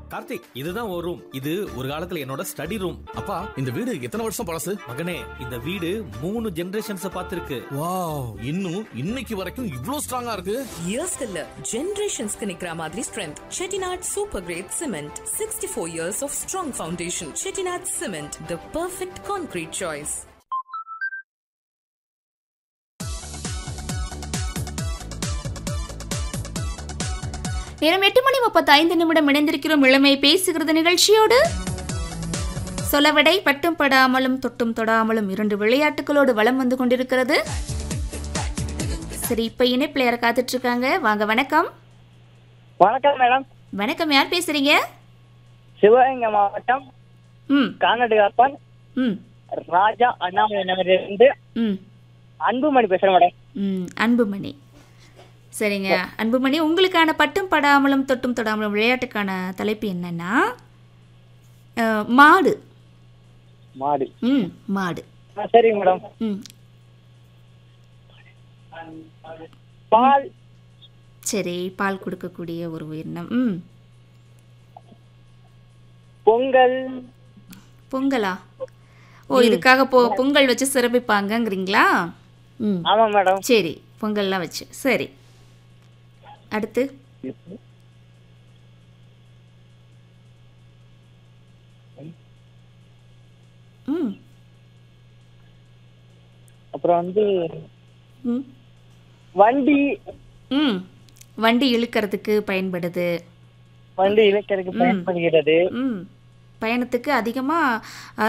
கார்த்திக் இதுதான் ஒரு ரூம் இது ஒரு காலத்துல என்னோட ஸ்டடி ரூம் அப்பா இந்த வீடு எத்தனை வருஷம் பழசு மகனே இந்த வீடு மூணு ஜெனரேஷன்ஸ் பார்த்திருக்கு வாவ் இன்னும் இன்னைக்கு வரைக்கும் இவ்ளோ ஸ்ட்ராங்கா இருக்கு இயர்ஸ் இல்ல ஜெனரேஷன்ஸ்க்கு நிக்கிற மாதிரி strength Chettinad super great cement sixty four years of strong foundation Chettinad cement the perfect concrete choice நேரம் எட்டு மணி முப்பத்தைந்து நிமிடம் இணைந்திருக்கிறோம் இளமை பேசுகிறது நிகழ்ச்சியோடு சொலவடை பட்டும் படாமலும் தொட்டும் தொடாமலும் இரண்டு விளையாட்டுகளோடு வலம் வந்து கொண்டிருக்கிறது சரி இப்ப இணைப்பில் யாரை காத்துட்டு இருக்காங்க வாங்க வணக்கம் வணக்கம் மேடம் வணக்கம் யார் பேசுறீங்க சிவகங்கை மாவட்டம் ம் கானடுகாப்பன் ம் ராஜா அண்ணாமலை நகரிலிருந்து ம் அன்புமணி பேசுறேன் மேடம் ம் அன்புமணி சரிங்க அன்புமணி உங்களுக்கான பட்டும் படாமலும் தொட்டும் தொடாமலும் விளையாட்டுக்கான தலைப்பு என்னன்னா அஹ், மாடு மாடு ம் மாடு ஆ, சரிங்க மேடம் ம் பால் சரி பால் கொடுக்கக்கூடிய ஒரு உயிரினம் ம் பொங்கல் பொங்கலா ஓ இதுக்காக பொ பொங்கல் வச்சு சிறப்பிப்பாங்கங்கிறீங்களா ம் ஆமா மேடம் சரி பொங்கல்லாம் வச்சு சரி அடுத்து ம் அப்புறம் வந்து ம் வண்டி ம் வண்டி இழுக்கிறதுக்கு பயன்படுது வண்டி இழுக்கிறதுக்கு பயன்படுகிறது ம் பயணத்துக்கு அதிகமாக